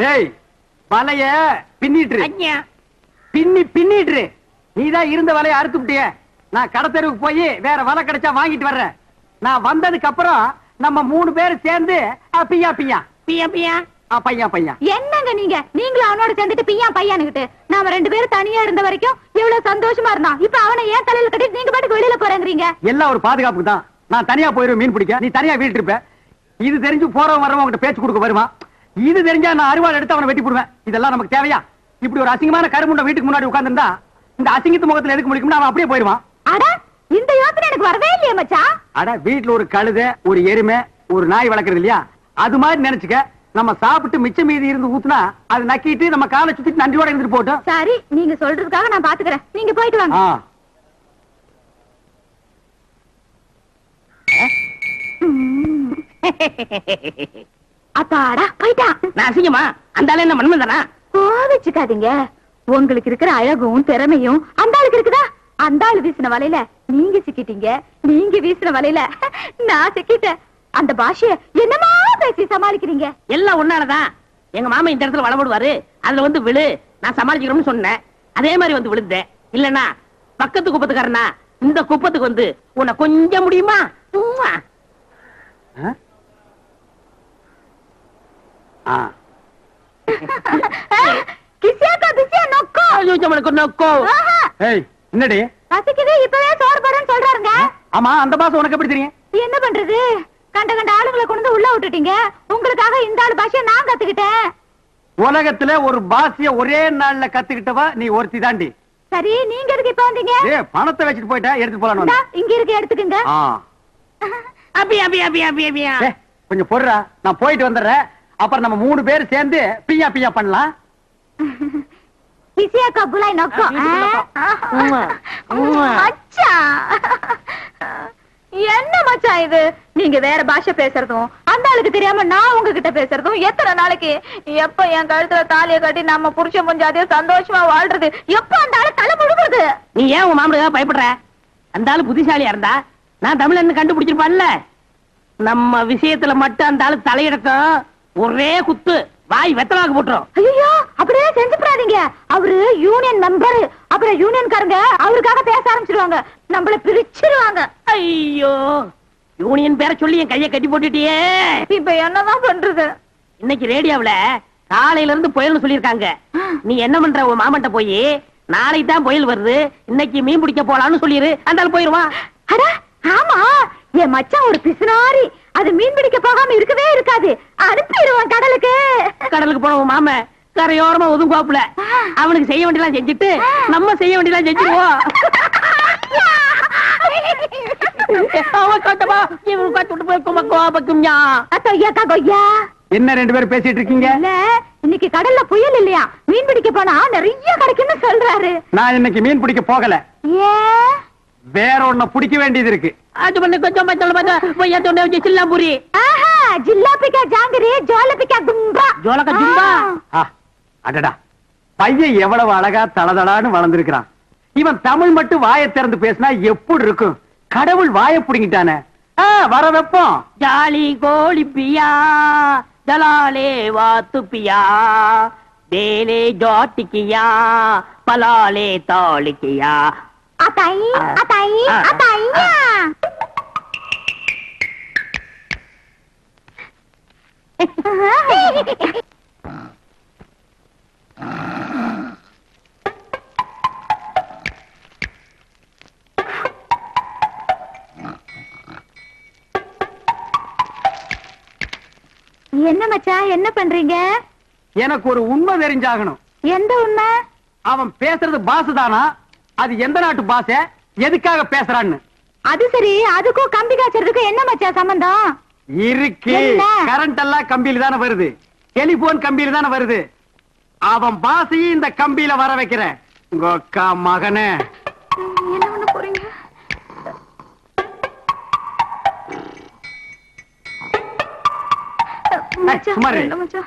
ஏய் வலைய பின்னிட்டு ஐயா பின்னி பின்னிட்டு நீதான் இருந்த வலைய அறுத்து விட்டிய நான் கடத்தெருவுக்கு போய் வேற வலை கிடைச்சா வாங்கிட்டு வர்றேன் நான் வந்ததுக்கு அப்புறம் நம்ம மூணு பேரும் சேர்ந்து அ, பிய்யா பிய்யா பியா பியா ஆ, பையன் பையன் என்னங்க நீங்க நீங்களும் அவனோட சேர்ந்துட்டு பிய்யா பையானுகிட்டு நாம ரெண்டு பேரும் தனியா இருந்த வரைக்கும் எவ்வளவு சந்தோஷமா இருந்தான் இப்ப அவனை ஏன் தலையில கட்டிட்டு நீங்க பாட்டுக்கு வெளியில போறேங்கிறீங்க எல்லாம் ஒரு பாதுகாப்புக்கு தான் நான் தனியா போயிருவேன் மீன் பிடிக்க நீ தனியா வீட்டு இருப்ப இது தெரிஞ்சு போறவன் வரவன் உங்ககிட்ட பேச்சு கொடுக்க வருவான் இது தெரிஞ்சா நான் அருவாள் எடுத்து அவனை வெட்டி போடுவேன் இதெல்லாம் நமக்கு தேவையா இப்படி ஒரு அசிங்கமான கருமுண்ட வீட்டுக்கு முன்னாடி உட்கார்ந்திருந்தா இந்த அசிங்கத்து முகத்துல எதுக்கு முடிக்கும்னு அவன் அப்படியே போயிருவான் அட இந்த யோசனை எனக்கு வரவே இல்லையே மச்சான் அட வீட்டுல ஒரு கழுதை ஒரு எருமை ஒரு நாய் வளர்க்கறது இல்லையா அது மாதிரி நினைச்சுக்க நம்ம சாப்பிட்டு மிச்சம் மீதி இருந்து ஊத்துனா அது நக்கிட்டு நம்ம காலை சுத்திட்டு நன்றியோட இருந்துட்டு போட்டோம் சரி நீங்க சொல்றதுக்காக நான் பாத்துக்கிறேன் நீங்க போயிட்டு வாங்க ஆ அப்பாடா போயிட்டான் நான் அசிங்கமா அந்த ஆளு என்ன மன்மன் கோவிச்சுக்காதீங்க உங்களுக்கு இருக்கிற அழகும் திறமையும் அந்த ஆளுக்கு இருக்குதா அந்த ஆளு வீசின வலையில நீங்க சிக்கிட்டீங்க நீங்க வீசின வலையில நான் சிக்கிட்டேன் அந்த பாஷைய என்னமா பேசி சமாளிக்கிறீங்க எல்லாம் ஒன்னாலதான் எங்க மாமா இந்த இடத்துல வளபடுவாரு அதுல வந்து விழு நான் சமாளிக்கிறோம்னு சொன்னேன் அதே மாதிரி வந்து விழுந்தேன் இல்லன்னா பக்கத்து குப்பத்துக்காரனா இந்த குப்பத்துக்கு வந்து உன்னை கொஞ்சம் முடியுமா உம்மா. ஆ? ஆ கிசியாக்கா கிசியா நொக்கோ ஐயோ, நம்மளுக்கு நோக்கோ ஆஹா, ஏய் என்னடி பசிக்குது இப்பவே சோறு போடுறேன்னு சொல்றாருங்க ஆமா அந்த பாசம் உனக்கு எப்படி தெரியும் என்ன பண்றது கண்ட கண்ட ஆளுங்களை கொண்டு வந்து உள்ள விட்டுட்டீங்க உங்களுக்காக இந்த ஆளு பாஷைய நான் கத்துக்கிட்டேன் உலகத்துல ஒரு பாசிய ஒரே நாள்ல கத்துக்கிட்டவ நீ ஒருத்தி தாண்டி சரி நீங்க எதுக்கு இப்ப வந்தீங்க ஏ பணத்தை வச்சுட்டு போயிட்ட எடுத்துட்டு போலான்னு இந்தா, வந்தேன். இங்க இருக்கு எடுத்துக்கங்க ஆ அபி அபி அபி அபி அபியா ஏ, கொஞ்சம் பொறுடா நான் போயிட்டு வந்துடுறேன் அப்புறம் நம்ம மூணு பேர் சேர்ந்து பிய்யா பிய்யா பண்ணலாம் கிசியாக்கா புலாய் நொக்கோ ஆ, வீட்டுக்கு நொக்கோ. உம்மா, உம்மா. மச்சான் என்ன மச்சான் இது நீங்க வேற பாஷை பேசுறதும் அந்த ஆளுக்கு தெரியாம நான் உங்ககிட்ட பேசுறதும் எத்தனை நாளைக்கு எப்ப என் கழுத்துல தாலிய கட்டி நம்ம புருஷன் கொஞ்சம் சந்தோஷமா வாழ்றது எப்ப அந்த ஆளு தலை முழுகுறது நீ ஏன் உன் மாமனுக்காக பயப்படுற அந்த ஆளு புத்திசாலியா இருந்தா நான் தமிழன் கண்டுபிடிச்சிருப்பான்ல நம்ம விஷயத்துல மட்டும் அந்த ஆளு தலையிடட்டும் ஒரே குத்து வாய் வெத்தலாக்கு போட்டுரும் ஐயோ அப்படியே செஞ்சுப்படாதீங்க அவரு யூனியன் மெம்பர் அப்புறம் யூனியன்காரங்க அவருக்காக பேச ஆரம்பிச்சிருவாங்க நம்மள பிரிச்சிருவாங்க ஐயோ யூனியன் பேரை சொல்லி என் கையை கட்டி போட்டுட்டியே இப்ப என்னதான் பண்றது இன்னைக்கு ரேடியோவுல காலையில இருந்து புயல்னு சொல்லியிருக்காங்க நீ என்ன பண்ற உன் மாமன்ட்ட போய் நாளைக்கு தான் புயல் வருது இன்னைக்கு மீன் பிடிக்க போலான்னு சொல்லிரு அந்த ஆள் போயிருவான் அட ஆமா என் மச்சான் ஒரு பிசுனாரி அது மீன் பிடிக்க போகாம இருக்கவே இருக்காது அனுப்பிடுவான் கடலுக்கு கடலுக்கு போன உன் மாம கரையோரமா ஒதுங்குவாப்புல அவனுக்கு செய்ய வேண்டியலாம் செஞ்சுட்டு நம்ம செய்ய வேண்டியலாம் செஞ்சுருவோம் அவன் கட்டமா இவன் கட்டு போய் கும்ப கோபக்கும்யா கொய்யாக்கா கொய்யா என்ன ரெண்டு பேரும் பேசிட்டு இருக்கீங்க இல்ல இன்னைக்கு கடல்ல புயல் இல்லையா மீன் பிடிக்க போனா நிறைய கிடைக்கும்னு சொல்றாரு நான் இன்னைக்கு மீன் பிடிக்க போகல ஏன் வேற ஒண்ண பிடிக்க வேண்டியது இருக்கு அது பண்ணி கொஞ்சம் பச்சள பச்ச பொய்யா தொண்டை வச்சு சில்லாம்பூரி ஆஹா ஜில்லாபிக்கா ஜாங்கிரி ஜோலபிக்கா தும்பா ஜோலக்கா தும்பா? ஆ. ஆ, அடடா பையன் எவ்வளவு அழகா தளதளான்னு வளர்ந்திருக்கிறான் இவன் தமிழ் மட்டும் வாயை திறந்து பேசினா எப்படி இருக்கும் கடவுள் வாயை புடுங்கிட்டானே ஆ, வர வைப்போம் ஜாலி கோழி பியா ஜலாலே வாத்து பியா தேலே ஜாட்டிக்கியா பலாலே தாளிக்கியா அத்தை அத்தை ஆ. அத்தையா என்ன மச்சான் என்ன பண்றீங்க எனக்கு ஒரு உண்மை தெரிஞ்சாகணும் எந்த உண்மை அவன் பேசுறது பாசு தானா அது எந்த நாட்டு பாச எதுக்காக பேசுறான்னு அது சரி அதுக்கும் கம்பி காய்ச்சறதுக்கும் என்ன மச்சான் சம்பந்தம் இருக்கு என்ன? கரண்ட் எல்லாம் கம்பியில தானே வருது டெலிபோன் கம்பியில தானே வருது அவன் பாசையும் இந்த கம்பியில வர வைக்கிறேன் உங்க அக்கா மகனே என்ன பண்ண போறீங்க மச்சான், சும்மா இரு. இல்ல மச்சான்.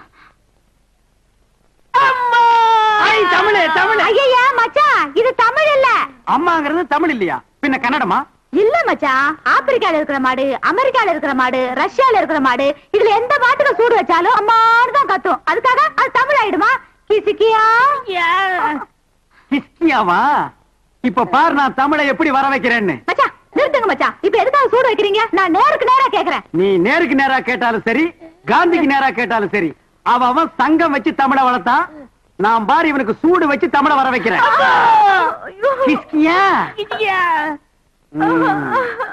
ஐ, தமிழு தமிழ் ஐயையா, மச்சான் இது தமிழ் இல்ல அம்மாங்கிறது தமிழ் இல்லையா பின்ன கன்னடமா இல்ல மச்சான் ஆப்பிரிக்கால இருக்கிற மாடு அமெரிக்கால இருக்கிற மாடு ரஷ்யால இருக்கிற மாடு இதுல எந்த மாட்டுக்கு சூடு வச்சாலும் அம்மான்னு தான் கத்தும் அதுக்காக அது தமிழ் சிக்கியா கிஸ்கியாவா இப்ப பாரு நான் தமிழை எப்படி வர வைக்கிறேன்னு மச்சான் நிறுத்துங்க மச்சான் இப்ப எதுக்காக சூடு வைக்கிறீங்க நான் நேருக்கு நேரா கேக்குறேன் நீ நேருக்கு நேரா கேட்டாலும் சரி காந்திக்கு நேரா கேட்டாலும் சரி அவன் அவன் சங்கம் வச்சு தமிழ வளர்த்தான் நான் பாரு இவனுக்கு சூடு வச்சு தமிழ வர வைக்கிறேன் கிஸ்கியா ம்.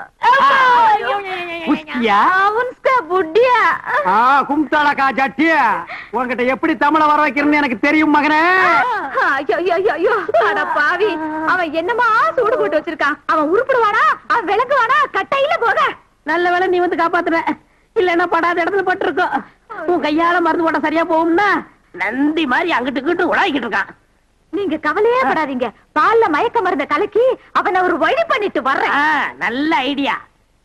குஸ்கியா அவன்ஸ்கா புட்டியா ஆ கும்தாளக்கா ஜட்டிய உன்கிட்ட எப்படி தமிழ வர வைக்கிறேன்னு எனக்கு தெரியும் மகனே ஐயோ ஐயோ ஐயோ, ஐயோ அட பாவி அவன் என்னமா சூடு போட்டு வச்சிருக்கான் அவன் உருப்பிடுவானா அவன் விளக்குவானா கட்டையில போக நல்ல வேளை நீ வந்து காப்பாத்துற இல்லன்னா படாத இடத்துல பட்டிருக்கோம் உன் கையால மருந்து போட்டா சரியா போகும்னா நந்தி மாதிரி அங்கிட்டு இங்கிட்டு உடாக்கிட்டு இருக்கான் நீங்க கவலையே படாதீங்க பால்ல மயக்க மருந்த கலக்கி அவனை ஒரு வழி பண்ணிட்டு வர்றேன் ஆ, நல்ல ஐடியா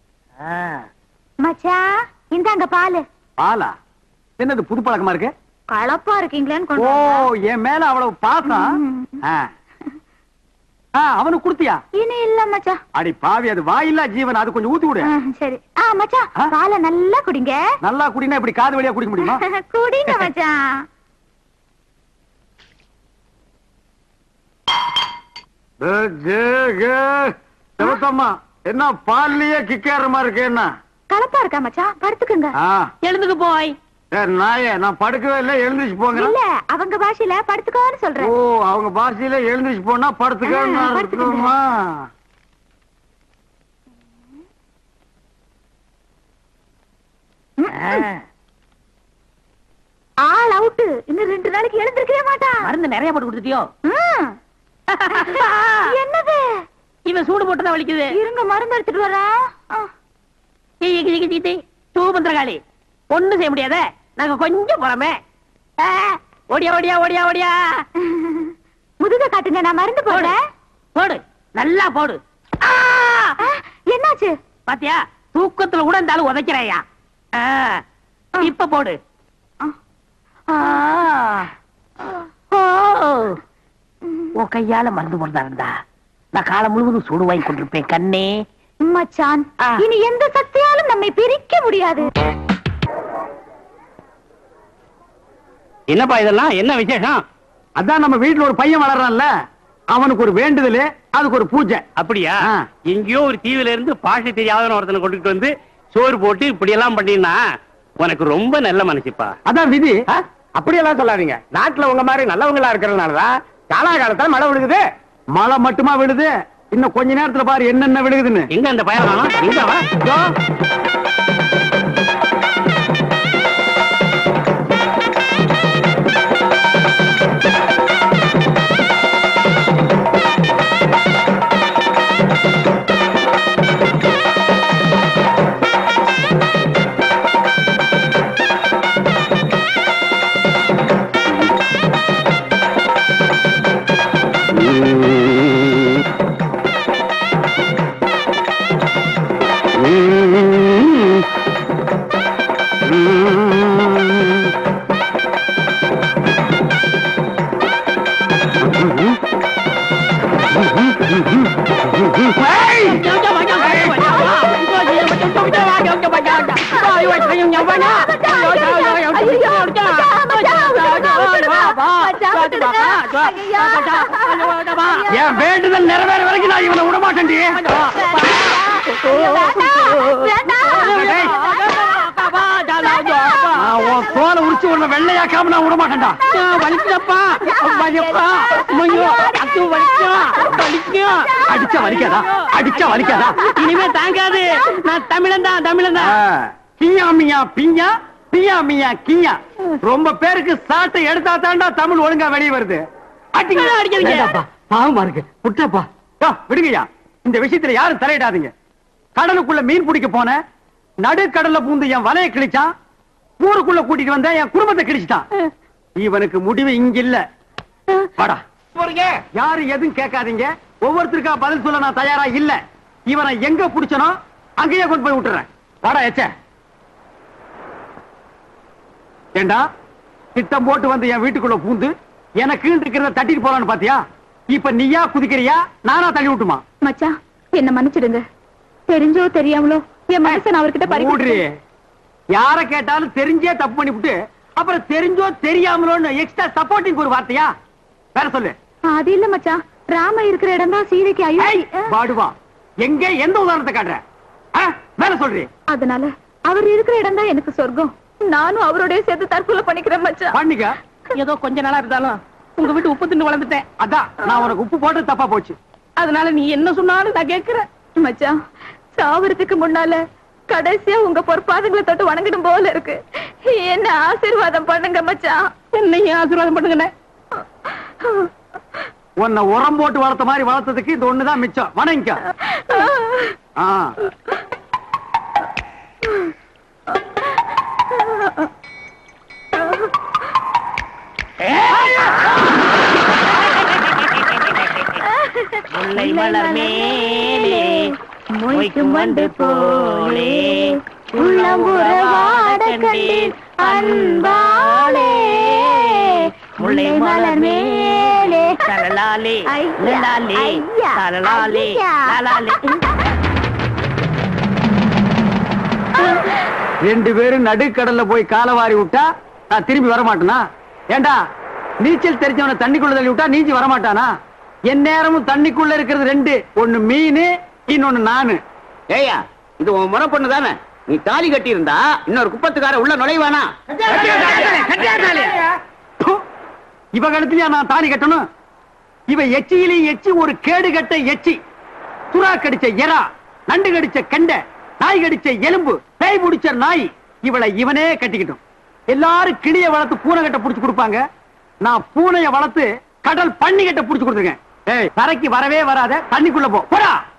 மச்சான் இந்தாங்க பாலு பாலா என்னது புது பழக்கமா இருக்கு கலப்பா இருக்கீங்களேன்னு கொண்டு ஓ வந்தேன். என் மேல அவ்வளவு பாசம் ஆ. ஆ, அவனுக்கு குடுத்தியா இனி இல்ல மச்சான் அடி பாவி அது வாயில்லா ஜீவன் அது கொஞ்சம் ஊத்தி விடு ஆ, சரி ஆ மச்சான் ஆ? பாலை நல்லா குடிங்க நல்லா குடினா இப்படி காது வழியா குடிக்க முடியுமா குடிங்க மச்சான் ஏ, ஏ, ஏ, சிவத்தம்மா என்ன பால்லயே கிக்காரமா இருக்கு என்ன கலப்பா இருக்கா மச்சான் படுத்துக்குங்க ஆ, எழுந்துக்கு போய் ஏ, நாயே நான் படுக்கவே இல்லை எழுந்திருச்சு போங்க இல்ல அவங்க பாஷையில படுத்துக்கோன்னு ஓ சொல்றேன் அவங்க பாஷையில எழுந்திருச்சு போனா படுத்துக்கன்னு ஆ, படுத்துக்கங்க. அர்த்தமா? ஆள் அவுட்டு இன்னும் ரெண்டு நாளைக்கு எழுந்திருக்கவே மாட்டான் மருந்து நிறைய போட்டு கொடுத்துட்டியோ ம். என்னது இவன் சூடு போட்டுதான் வலிக்குது இருங்க மருந்து எடுத்துட்டு வரேன் ஆ. தூபந்திரகாளி ஒண்ணு செய்ய முடியாத நாங்க கொஞ்சம் போறோமே ஆ, ஓடியா ஓடியா ஓடியா ஓடியா முதுக காட்டுங்க நான் மருந்து போடு போடுறேன் போடு நல்லா போடு ஆ! ஆ, என்னாச்சு பாத்தியா தூக்கத்துல கூட இந்த ஆளு உதைக்கிறாயா ஆ, இப்ப போடு ஆ. ஓ உன் கையால மருந்து போடுறதா இருந்தா நான் காலம் முழுவதும் சூடு வாங்கி கொண்டிருப்பேன் கண்ணே மச்சான் ஆ. இனி எந்த சக்தியாலும் நம்மை பிரிக்க முடியாது என்னப்பா இதெல்லாம் என்ன விசேஷம் அதான் நம்ம வீட்டுல ஒரு பையன் வளர்றான்ல அவனுக்கு ஒரு வேண்டுதல் அதுக்கு ஒரு பூஜை அப்படியா ஆ. எங்கேயோ ஒரு தீவுல இருந்து பாஷை தெரியாத ஒருத்தனை கொண்டுட்டு வந்து சோறு போட்டு இப்படி எல்லாம் பண்ணினா உனக்கு ரொம்ப நல்ல மனசுப்பா அதான் விதி அப்படியெல்லாம் சொல்லாதீங்க நாட்டுல உங்க மாதிரி நல்லவங்களா இருக்கிறதுனாலதான் காலாகாலத்துல மழை விழுகுது மழை மட்டுமா விழுது இன்னும் கொஞ்ச நேரத்துல பாரு என்னென்ன விழுகுதுன்னு எங்க அந்த பையன் எங்க வா இதோ. என் வேண்டுதல் நிறைவேற வரைக்கும் நான் இவனை விட மாட்டேன்டி நான் உன் தோலை உரிச்சு உன்னை வெள்ளையாக்காம நான் விட மாட்டேன்டா வலிக்குதப்பா வலிப்பா ஐயோ அது வலிக்கும் வலிக்கும் அடிச்சா வலிக்காதா அடிச்சா வலிக்காதா இனிமே தாங்காது நான் தமிழன் தான் தமிழன் தான் கியா மியா பியா பியா மியா கியா ரொம்ப பேருக்கு சாட்டை எடுத்தா தாண்டா தமிழ் ஒழுங்கா வெளிய வருது அடிங்க அடிக்காதீங்க. வேண்டாப்பா, பாவமா இருக்கு விட்டுப்பா யோ, விடுங்கய்யா இந்த விஷயத்துல யாரும் தலையிடாதீங்க கடலுக்குள்ள மீன் பிடிக்க போன நடுக்கடல்ல பூந்து என் வலைய கிழிச்சான் ஊருக்குள்ள கூட்டிட்டு வந்த என் குடும்பத்தை கிழிச்சிட்டான் இவனுக்கு முடிவு இங்க இல்ல வாடா போறீங்க யாரு எதுவும் கேட்காதீங்க ஒவ்வொருத்தருக்கா பதில் சொல்ல நான் தயாரா இல்ல இவனை எங்க புடிச்சனோ அங்கேயே கொண்டு போய் விட்டுறேன் வாடா எச்ச ஏண்டா திட்டம் போட்டு வந்து என் வீட்டுக்குள்ள பூந்து எனக்கு இருக்கிறத தட்டிட்டு போலான்னு பாத்தியா இப்ப நீயா குதிக்கிறியா நானா தள்ளி விட்டுமா மச்சான் என்ன மன்னிச்சிடுங்க தெரிஞ்சோ தெரியாமலோ என் மனசை நான் அவர்கிட்ட மூடுறி. பறிக்க யார கேட்டாலும் தெரிஞ்சே தப்பு பண்ணிவிட்டு அப்புறம் தெரிஞ்சோ தெரியாமலோன்னு எக்ஸ்ட்ரா சப்போர்ட்டிங் ஒரு வார்த்தையா வேற சொல்லு அது இல்ல மச்சான் ராம இருக்கிற இடம் தான் சீதைக்கு ஏய், அயோத்தி பாடுவா எங்க எந்த உதாரணத்தை காட்டுற ஆ, வேற சொல்றி அதனால அவர் இருக்கிற இடம் தான் எனக்கு சொர்க்கம் நானும் அவரோடய சேர்த்து தற்கொலை பண்ணிக்கிறேன் மச்சான் பண்ணிக்க ஏதோ கொஞ்ச நாளா இருந்தாலும் உங்க வீட்டு உப்பு தின்னு வளர்ந்துட்டேன் அதான் நான் உனக்கு உப்பு போட்டு தப்பா போச்சு அதனால நீ என்ன சொன்னாலும் நான் கேட்கிறேன் மச்சான் சாவறதுக்கு முன்னால கடைசியா உங்க பொற்பாதங்களை தொட்டு வணங்கிடும் போல இருக்கு என்ன ஆசீர்வாதம் பண்ணுங்க மச்சான் என்னையும் ஆசீர்வாதம் பண்ணுங்கண்ணே உன்னை உரம் போட்டு வளர்த்த மாதிரி வளர்த்ததுக்கு இது ஒண்ணுதான் மிச்சம் வணங்கிக்க ஆ முல்லை மலர் மேலே மொய்க்கும் வண்டு போலே உள்ளம் உறவாட கண்டேன் அன்பாலே முல்லை மலர் மேலே தலலாலே ஐயா, லலாலே ஐயா, தலலாலே ஐயா. லலாலே ரெண்டு பேரும் நடுக்கடல்ல போய் காலவாரி விட்டா நான் திரும்பி வர மாட்டேனா ஏண்டா நீச்சல் தெரிஞ்சவன தண்ணிக்குள்ள தள்ளி விட்டா நீஞ்சி வர மாட்டானா என் நேரமும் தண்ணிக்குள்ள இருக்கிறது ரெண்டு ஒண்ணு மீன் இன்னொன்னு நானு ஏயா இது உன் முறை பொண்ணு தானே நீ தாலி கட்டி இருந்தா இன்னொரு குப்பத்துக்கார உள்ள நுழைவானா ப்பு! இவ கழுத்துலயா நான் தாலி கட்டணும் இவ எச்சியிலே எச்சி ஒரு கேடு கட்ட எச்சி சுறா கடிச்ச எறா நண்டு கடிச்ச கண்டை நாய் கடிச்ச எலும்பு பேய் பிடிச்ச நாய் இவளை இவனே கட்டிக்கிட்டோம் எல்லாரும் கிளிய வளர்த்து பூனை கட்ட புடிச்சு கொடுப்பாங்க நான் பூனைய வளர்த்து கடல் பண்ணி கட்ட புடிச்சு கொடுத்துருக்கேன் ஏய் தரைக்கு வரவே வராத தண்ணிக்குள்ள போ போடா